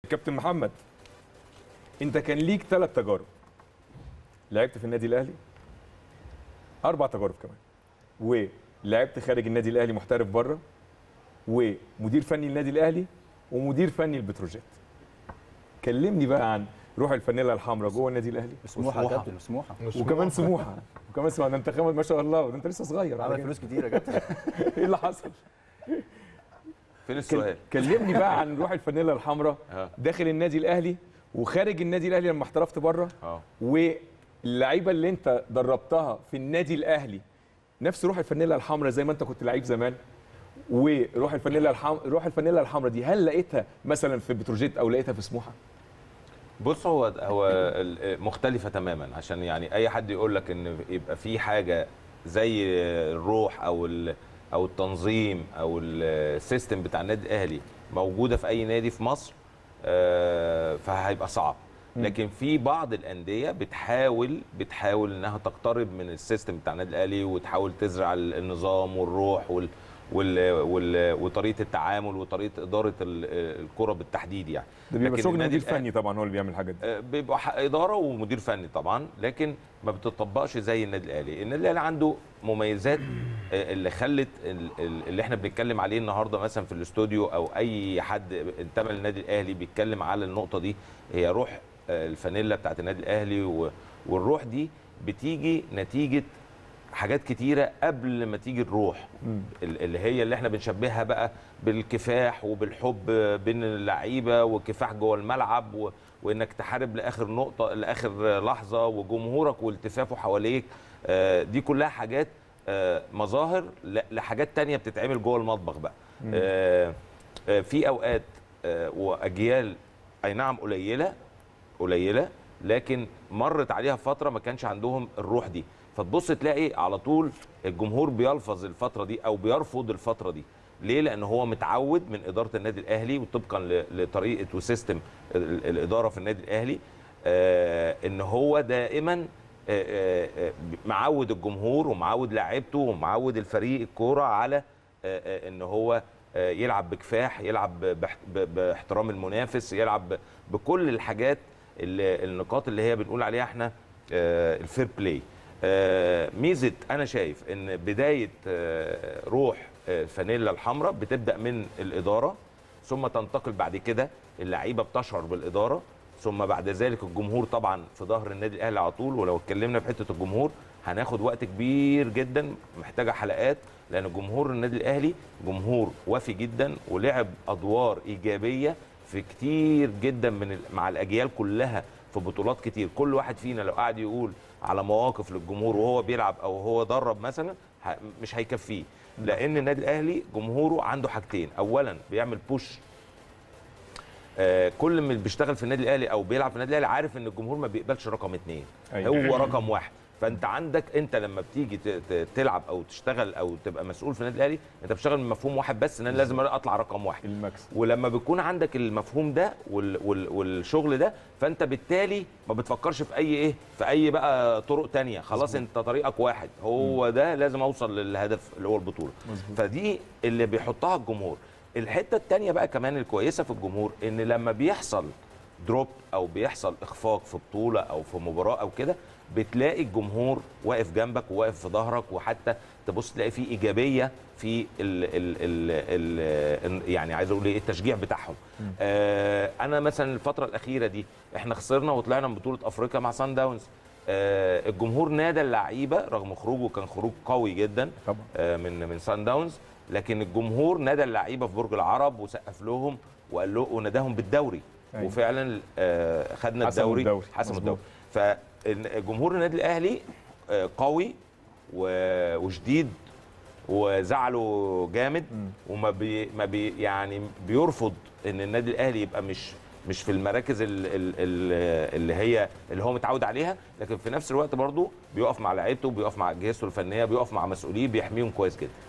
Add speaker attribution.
Speaker 1: كابتن محمد انت كان ليك ثلاث تجارب لعبت في النادي الاهلي اربع تجارب كمان ولعبت خارج النادي الاهلي محترف بره ومدير فني النادي الاهلي ومدير فني البتروجيت كلمني بقى عن روح الفانيلا الحمراء جوه النادي الاهلي
Speaker 2: سموحه يا كابتن سموحه
Speaker 1: وكمان سموحه وكمان سموحه ده انت خامد ما شاء الله ده انت لسه صغير على
Speaker 2: عمل
Speaker 1: كده.
Speaker 2: فلوس كتير يا كابتن
Speaker 1: ايه اللي حصل
Speaker 3: فين
Speaker 1: كل-
Speaker 3: السؤال؟
Speaker 1: كلمني بقى عن روح الفانيلا الحمراء
Speaker 3: اه
Speaker 1: داخل النادي الاهلي وخارج النادي الاهلي لما احترفت بره
Speaker 3: اه
Speaker 1: واللعيبه اللي انت دربتها في النادي الاهلي نفس روح الفانيلا الحمراء زي ما انت كنت لعيب زمان وروح الفانيلا الحم... روح الفانيلا الحمراء دي هل لقيتها مثلا في بتروجيت او لقيتها في سموحه؟
Speaker 3: بص هو هو ال- مختلفة تماما عشان يعني أي حد يقول لك إن يبقى في حاجة زي الروح أو ال- أو التنظيم أو السيستم بتاع النادي الأهلي موجودة في أي نادي في مصر آه، فهيبقى صعب لكن في بعض الأندية بتحاول بتحاول إنها تقترب من السيستم بتاع النادي الأهلي وتحاول تزرع ال- النظام والروح وال وال وال وطريقه التعامل وطريقه اداره ال- الكره بالتحديد يعني
Speaker 1: ده بيبقى
Speaker 3: لكن
Speaker 1: شغل
Speaker 3: النادي
Speaker 1: مدير
Speaker 3: الأهلي-
Speaker 1: فني طبعا هو اللي بيعمل الحاجات دي
Speaker 3: آه، بيبقى ح- اداره ومدير فني طبعا لكن ما بتطبقش زي النادي الاهلي النادي الاهلي عنده مميزات آه، اللي خلت ال- ال- اللي احنا بنتكلم عليه النهارده مثلا في الاستوديو او اي حد انتمى للنادي الاهلي بيتكلم على النقطه دي هي روح آه، الفانيلا بتاعت النادي الاهلي و- والروح دي بتيجي نتيجه حاجات كتيره قبل ما تيجي الروح
Speaker 1: مم.
Speaker 3: ال- اللي هي اللي احنا بنشبهها بقى بالكفاح وبالحب بين اللعيبه وكفاح جوه الملعب و... وانك تحارب لاخر نقطه لاخر لحظه وجمهورك والتفافه حواليك آه، دي كلها حاجات آه، مظاهر ل- لحاجات تانية بتتعمل جوه المطبخ بقى آه، آه، في اوقات آه، واجيال اي نعم قليله قليله لكن مرت عليها فتره ما كانش عندهم الروح دي فتبص تلاقي على طول الجمهور بيلفظ الفتره دي او بيرفض الفتره دي ليه لان هو متعود من اداره النادي الاهلي وطبقا ل- لطريقه وسيستم ال- الاداره في النادي الاهلي آه ان هو دائما آه، آه، آه، معود الجمهور ومعود لاعيبته ومعود الفريق الكوره على آه، آه، ان هو آه، يلعب بكفاح يلعب باح- ب- باحترام المنافس يلعب ب- بكل الحاجات اللي النقاط اللي هي بنقول عليها احنا الفير بلاي ميزه انا شايف ان بدايه آه، روح آه، الفانيلا الحمراء بتبدا من الاداره ثم تنتقل بعد كده اللعيبه بتشعر بالاداره ثم بعد ذلك الجمهور طبعا في ظهر النادي الاهلي على طول ولو اتكلمنا في حته الجمهور هناخد وقت كبير جدا محتاجه حلقات لان جمهور النادي الاهلي جمهور وافي جدا ولعب ادوار ايجابيه في كتير جدا من ال- مع الاجيال كلها في بطولات كتير كل واحد فينا لو قعد يقول على مواقف للجمهور وهو بيلعب او هو درب مثلا ه- مش هيكفيه لان النادي الاهلي جمهوره عنده حاجتين اولا بيعمل بوش آه، كل من بيشتغل في النادي الاهلي او بيلعب في النادي الاهلي عارف ان الجمهور ما بيقبلش رقم اثنين
Speaker 1: أيوة.
Speaker 3: هو رقم واحد فانت عندك انت لما بتيجي ت- ت- تلعب او تشتغل او تبقى مسؤول في النادي الاهلي انت بتشتغل من مفهوم واحد بس ان انا لازم اطلع رقم واحد
Speaker 1: المكسب
Speaker 3: ولما بيكون عندك المفهوم ده وال وال والشغل ده فانت بالتالي ما بتفكرش في اي ايه في اي بقى طرق تانية خلاص انت طريقك واحد هو ده لازم اوصل للهدف اللي هو البطوله
Speaker 1: مظبوط.
Speaker 3: فدي اللي بيحطها الجمهور الحته التانية بقى كمان الكويسه في الجمهور ان لما بيحصل دروب او بيحصل اخفاق في بطوله او في مباراه او كده بتلاقي الجمهور واقف جنبك وواقف في ظهرك وحتى تبص تلاقي فيه ايجابيه في ال ال ال ال يعني عايز اقول ايه التشجيع بتاعهم آه انا مثلا الفتره الاخيره دي احنا خسرنا وطلعنا من بطوله افريقيا مع سان داونز آه الجمهور نادى اللعيبه رغم خروجه كان خروج قوي جدا
Speaker 1: طبعا
Speaker 3: آه، من من سان داونز لكن الجمهور نادى اللعيبه في برج العرب وسقف لهم وقال له وناداهم بالدوري
Speaker 1: أيوة.
Speaker 3: وفعلا آه، خدنا
Speaker 1: حسموا
Speaker 3: الدوري
Speaker 1: الدوري.
Speaker 3: حسموا
Speaker 1: مظبوط.
Speaker 3: الدوري فجمهور النادي الاهلي آه، قوي و- وشديد وزعله جامد
Speaker 1: مم.
Speaker 3: وما بي ما بي يعني بيرفض ان النادي الاهلي يبقى مش مش في المراكز ال- ال- ال- اللي هي اللي هو متعود عليها لكن في نفس الوقت برضه بيقف مع لعيبته بيقف مع اجهزته الفنيه بيقف مع مسؤوليه بيحميهم كويس جدا